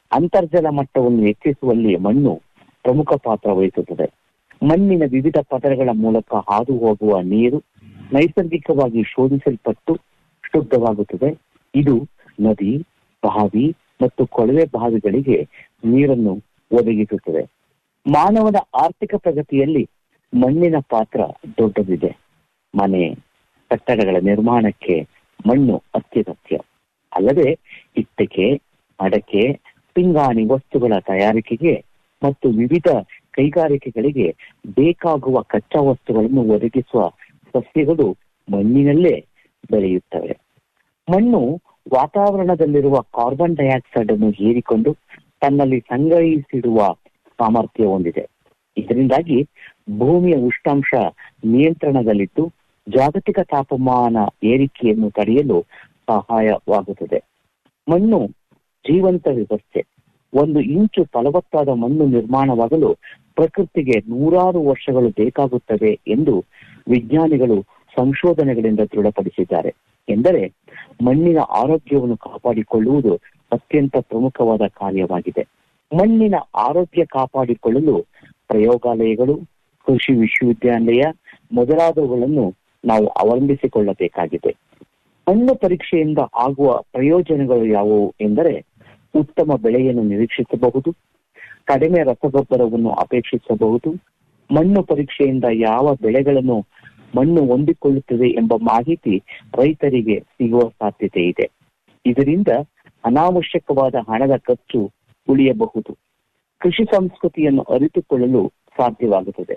ಅಂತರ್ಜಲ ಮಟ್ಟವನ್ನು ಹೆಚ್ಚಿಸುವಲ್ಲಿ ಮಣ್ಣು ಪ್ರಮುಖ ಪಾತ್ರ ವಹಿಸುತ್ತದೆ ಮಣ್ಣಿನ ವಿವಿಧ ಪದರಗಳ ಮೂಲಕ ಹಾದು ಹೋಗುವ ನೀರು ನೈಸರ್ಗಿಕವಾಗಿ ಶೋಧಿಸಲ್ಪಟ್ಟು ಶುದ್ಧವಾಗುತ್ತದೆ ಇದು ನದಿ ಬಾವಿ ಮತ್ತು ಕೊಳವೆ ಬಾವಿಗಳಿಗೆ ನೀರನ್ನು ಒದಗಿಸುತ್ತದೆ ಮಾನವನ ಆರ್ಥಿಕ ಪ್ರಗತಿಯಲ್ಲಿ ಮಣ್ಣಿನ ಪಾತ್ರ ದೊಡ್ಡದಿದೆ ಮನೆ ಕಟ್ಟಡಗಳ ನಿರ್ಮಾಣಕ್ಕೆ ಮಣ್ಣು ಅತ್ಯಗತ್ಯ ಅಲ್ಲದೆ ಇಟ್ಟಿಗೆ ಅಡಕೆ ಪಿಂಗಾಣಿ ವಸ್ತುಗಳ ತಯಾರಿಕೆಗೆ ಮತ್ತು ವಿವಿಧ ಕೈಗಾರಿಕೆಗಳಿಗೆ ಬೇಕಾಗುವ ಕಚ್ಚಾ ವಸ್ತುಗಳನ್ನು ಒದಗಿಸುವ ಸಸ್ಯಗಳು ಮಣ್ಣಿನಲ್ಲೇ ಬೆಳೆಯುತ್ತವೆ ಮಣ್ಣು ವಾತಾವರಣದಲ್ಲಿರುವ ಕಾರ್ಬನ್ ಡೈಆಕ್ಸೈಡ್ ಅನ್ನು ಹೀರಿಕೊಂಡು ತನ್ನಲ್ಲಿ ಸಂಗ್ರಹಿಸಿಡುವ ಸಾಮರ್ಥ್ಯ ಹೊಂದಿದೆ ಇದರಿಂದಾಗಿ ಭೂಮಿಯ ಉಷ್ಣಾಂಶ ನಿಯಂತ್ರಣದಲ್ಲಿದ್ದು ಜಾಗತಿಕ ತಾಪಮಾನ ಏರಿಕೆಯನ್ನು ತಡೆಯಲು ಸಹಾಯವಾಗುತ್ತದೆ ಮಣ್ಣು ಜೀವಂತ ವ್ಯವಸ್ಥೆ ಒಂದು ಇಂಚು ಫಲವತ್ತಾದ ಮಣ್ಣು ನಿರ್ಮಾಣವಾಗಲು ಪ್ರಕೃತಿಗೆ ನೂರಾರು ವರ್ಷಗಳು ಬೇಕಾಗುತ್ತವೆ ಎಂದು ವಿಜ್ಞಾನಿಗಳು ಸಂಶೋಧನೆಗಳಿಂದ ದೃಢಪಡಿಸಿದ್ದಾರೆ ಎಂದರೆ ಮಣ್ಣಿನ ಆರೋಗ್ಯವನ್ನು ಕಾಪಾಡಿಕೊಳ್ಳುವುದು ಅತ್ಯಂತ ಪ್ರಮುಖವಾದ ಕಾರ್ಯವಾಗಿದೆ ಮಣ್ಣಿನ ಆರೋಗ್ಯ ಕಾಪಾಡಿಕೊಳ್ಳಲು ಪ್ರಯೋಗಾಲಯಗಳು ಕೃಷಿ ವಿಶ್ವವಿದ್ಯಾಲಯ ಮೊದಲಾದವುಗಳನ್ನು ನಾವು ಅವಲಂಬಿಸಿಕೊಳ್ಳಬೇಕಾಗಿದೆ ಮಣ್ಣು ಪರೀಕ್ಷೆಯಿಂದ ಆಗುವ ಪ್ರಯೋಜನಗಳು ಯಾವುವು ಎಂದರೆ ಉತ್ತಮ ಬೆಳೆಯನ್ನು ನಿರೀಕ್ಷಿಸಬಹುದು ಕಡಿಮೆ ರಸಗೊಬ್ಬರವನ್ನು ಅಪೇಕ್ಷಿಸಬಹುದು ಮಣ್ಣು ಪರೀಕ್ಷೆಯಿಂದ ಯಾವ ಬೆಳೆಗಳನ್ನು ಮಣ್ಣು ಹೊಂದಿಕೊಳ್ಳುತ್ತದೆ ಎಂಬ ಮಾಹಿತಿ ರೈತರಿಗೆ ಸಿಗುವ ಸಾಧ್ಯತೆ ಇದೆ ಇದರಿಂದ ಅನಾವಶ್ಯಕವಾದ ಹಣದ ಖರ್ಚು ಉಳಿಯಬಹುದು ಕೃಷಿ ಸಂಸ್ಕೃತಿಯನ್ನು ಅರಿತುಕೊಳ್ಳಲು ಸಾಧ್ಯವಾಗುತ್ತದೆ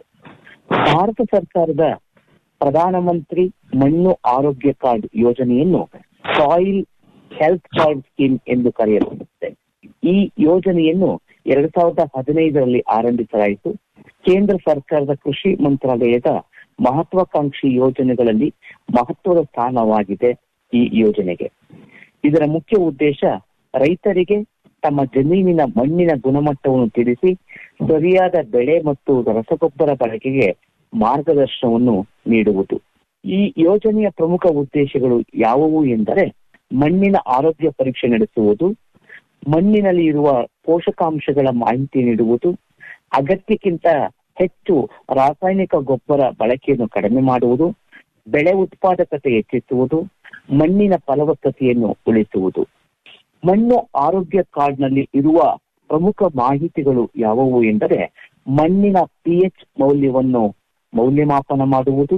ಭಾರತ ಸರ್ಕಾರದ ಪ್ರಧಾನಮಂತ್ರಿ ಮಣ್ಣು ಆರೋಗ್ಯ ಕಾರ್ಡ್ ಯೋಜನೆಯನ್ನು ಸಾಯಿಲ್ ಹೆಲ್ತ್ ಕಾರ್ಡ್ ಸ್ಕೀಮ್ ಎಂದು ಕರೆಯಲಾಗುತ್ತದೆ ಈ ಯೋಜನೆಯನ್ನು ಎರಡ್ ಸಾವಿರದ ಹದಿನೈದರಲ್ಲಿ ಆರಂಭಿಸಲಾಯಿತು ಕೇಂದ್ರ ಸರ್ಕಾರದ ಕೃಷಿ ಮಂತ್ರಾಲಯದ ಮಹತ್ವಾಕಾಂಕ್ಷಿ ಯೋಜನೆಗಳಲ್ಲಿ ಮಹತ್ವದ ಸ್ಥಾನವಾಗಿದೆ ಈ ಯೋಜನೆಗೆ ಇದರ ಮುಖ್ಯ ಉದ್ದೇಶ ರೈತರಿಗೆ ತಮ್ಮ ಜಮೀನಿನ ಮಣ್ಣಿನ ಗುಣಮಟ್ಟವನ್ನು ತಿಳಿಸಿ ಸರಿಯಾದ ಬೆಳೆ ಮತ್ತು ರಸಗೊಬ್ಬರ ಬಳಕೆಗೆ ಮಾರ್ಗದರ್ಶನವನ್ನು ನೀಡುವುದು ಈ ಯೋಜನೆಯ ಪ್ರಮುಖ ಉದ್ದೇಶಗಳು ಯಾವುವು ಎಂದರೆ ಮಣ್ಣಿನ ಆರೋಗ್ಯ ಪರೀಕ್ಷೆ ನಡೆಸುವುದು ಮಣ್ಣಿನಲ್ಲಿ ಇರುವ ಪೋಷಕಾಂಶಗಳ ಮಾಹಿತಿ ನೀಡುವುದು ಅಗತ್ಯಕ್ಕಿಂತ ಹೆಚ್ಚು ರಾಸಾಯನಿಕ ಗೊಬ್ಬರ ಬಳಕೆಯನ್ನು ಕಡಿಮೆ ಮಾಡುವುದು ಬೆಳೆ ಉತ್ಪಾದಕತೆ ಹೆಚ್ಚಿಸುವುದು ಮಣ್ಣಿನ ಫಲವತ್ತತೆಯನ್ನು ಉಳಿಸುವುದು ಮಣ್ಣು ಆರೋಗ್ಯ ಕಾರ್ಡ್ನಲ್ಲಿ ಇರುವ ಪ್ರಮುಖ ಮಾಹಿತಿಗಳು ಯಾವುವು ಎಂದರೆ ಮಣ್ಣಿನ ಪಿಎಚ್ ಮೌಲ್ಯವನ್ನು ಮೌಲ್ಯಮಾಪನ ಮಾಡುವುದು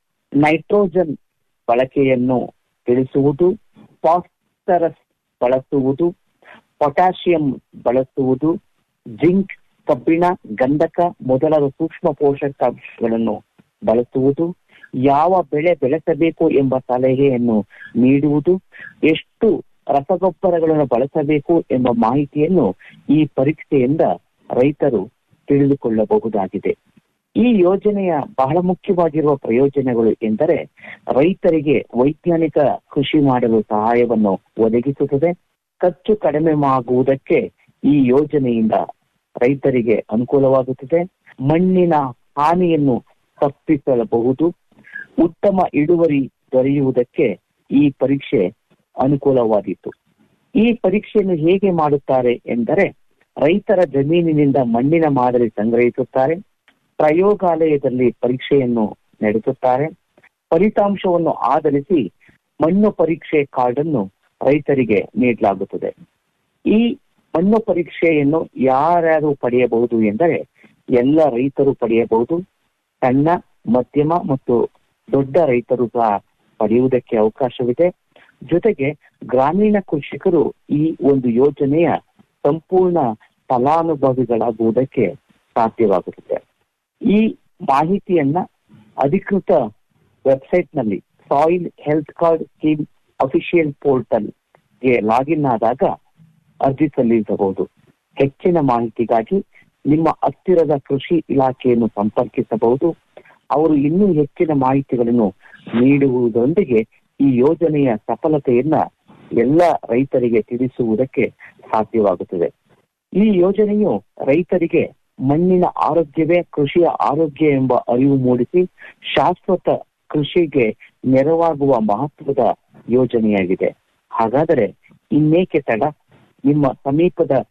ನೈಟ್ರೋಜನ್ ಬಳಕೆಯನ್ನು ತಿಳಿಸುವುದು ಫಾಸ್ಫರಸ್ ಬಳಸುವುದು ಪೊಟ್ಯಾಷಿಯಂ ಬಳಸುವುದು ಜಿಂಕ್ ಕಬ್ಬಿಣ ಗಂಧಕ ಮೊದಲಾದ ಸೂಕ್ಷ್ಮ ಪೋಷಕಾಂಶಗಳನ್ನು ಬಳಸುವುದು ಯಾವ ಬೆಳೆ ಬೆಳೆಸಬೇಕು ಎಂಬ ಸಲಹೆಯನ್ನು ನೀಡುವುದು ಎಷ್ಟು ರಸಗೊಬ್ಬರಗಳನ್ನು ಬಳಸಬೇಕು ಎಂಬ ಮಾಹಿತಿಯನ್ನು ಈ ಪರೀಕ್ಷೆಯಿಂದ ರೈತರು ತಿಳಿದುಕೊಳ್ಳಬಹುದಾಗಿದೆ ಈ ಯೋಜನೆಯ ಬಹಳ ಮುಖ್ಯವಾಗಿರುವ ಪ್ರಯೋಜನಗಳು ಎಂದರೆ ರೈತರಿಗೆ ವೈಜ್ಞಾನಿಕ ಕೃಷಿ ಮಾಡಲು ಸಹಾಯವನ್ನು ಒದಗಿಸುತ್ತದೆ ಖರ್ಚು ಕಡಿಮೆ ಆಗುವುದಕ್ಕೆ ಈ ಯೋಜನೆಯಿಂದ ರೈತರಿಗೆ ಅನುಕೂಲವಾಗುತ್ತದೆ ಮಣ್ಣಿನ ಹಾನಿಯನ್ನು ತಪ್ಪಿಸಬಹುದು ಉತ್ತಮ ಇಳುವರಿ ದೊರೆಯುವುದಕ್ಕೆ ಈ ಪರೀಕ್ಷೆ ಅನುಕೂಲವಾದೀತು ಈ ಪರೀಕ್ಷೆಯನ್ನು ಹೇಗೆ ಮಾಡುತ್ತಾರೆ ಎಂದರೆ ರೈತರ ಜಮೀನಿನಿಂದ ಮಣ್ಣಿನ ಮಾದರಿ ಸಂಗ್ರಹಿಸುತ್ತಾರೆ ಪ್ರಯೋಗಾಲಯದಲ್ಲಿ ಪರೀಕ್ಷೆಯನ್ನು ನಡೆಸುತ್ತಾರೆ ಫಲಿತಾಂಶವನ್ನು ಆಧರಿಸಿ ಮಣ್ಣು ಪರೀಕ್ಷೆ ಕಾರ್ಡ್ ಅನ್ನು ರೈತರಿಗೆ ನೀಡಲಾಗುತ್ತದೆ ಈ ಮಣ್ಣು ಪರೀಕ್ಷೆಯನ್ನು ಯಾರ್ಯಾರು ಪಡೆಯಬಹುದು ಎಂದರೆ ಎಲ್ಲ ರೈತರು ಪಡೆಯಬಹುದು ಸಣ್ಣ ಮಧ್ಯಮ ಮತ್ತು ದೊಡ್ಡ ರೈತರು ಸಹ ಪಡೆಯುವುದಕ್ಕೆ ಅವಕಾಶವಿದೆ ಜೊತೆಗೆ ಗ್ರಾಮೀಣ ಕೃಷಿಕರು ಈ ಒಂದು ಯೋಜನೆಯ ಸಂಪೂರ್ಣ ಫಲಾನುಭವಿಗಳಾಗುವುದಕ್ಕೆ ಸಾಧ್ಯವಾಗುತ್ತದೆ ಈ ಮಾಹಿತಿಯನ್ನ ಅಧಿಕೃತ ವೆಬ್ಸೈಟ್ ನಲ್ಲಿ soil health card scheme official portal ಗೆ ಲಾಗಿನ್ ಆದಾಗ ಅರ್ಜಿ ಸಲ್ಲಿಸಬಹುದು ಹೆಚ್ಚಿನ ಮಾಹಿತಿಗಾಗಿ ನಿಮ್ಮ ಹತ್ತಿರದ ಕೃಷಿ ಇಲಾಖೆಯನ್ನು ಸಂಪರ್ಕಿಸಬಹುದು ಅವರು ಇನ್ನೂ ಹೆಚ್ಚಿನ ಮಾಹಿತಿಗಳನ್ನು ನೀಡುವುದರೊಂದಿಗೆ ಈ ಯೋಜನೆಯ ಸಫಲತೆಯನ್ನ ಎಲ್ಲ ರೈತರಿಗೆ ತಿಳಿಸುವುದಕ್ಕೆ ಸಾಧ್ಯವಾಗುತ್ತದೆ ಈ ಯೋಜನೆಯು ರೈತರಿಗೆ ಮಣ್ಣಿನ ಆರೋಗ್ಯವೇ ಕೃಷಿಯ ಆರೋಗ್ಯ ಎಂಬ ಅರಿವು ಮೂಡಿಸಿ ಶಾಶ್ವತ ಕೃಷಿಗೆ ನೆರವಾಗುವ ಮಹತ್ವದ ಯೋಜನೆಯಾಗಿದೆ ಹಾಗಾದರೆ ಇನ್ನೇಕೆ ತಡ ನಿಮ್ಮ ಸಮೀಪದ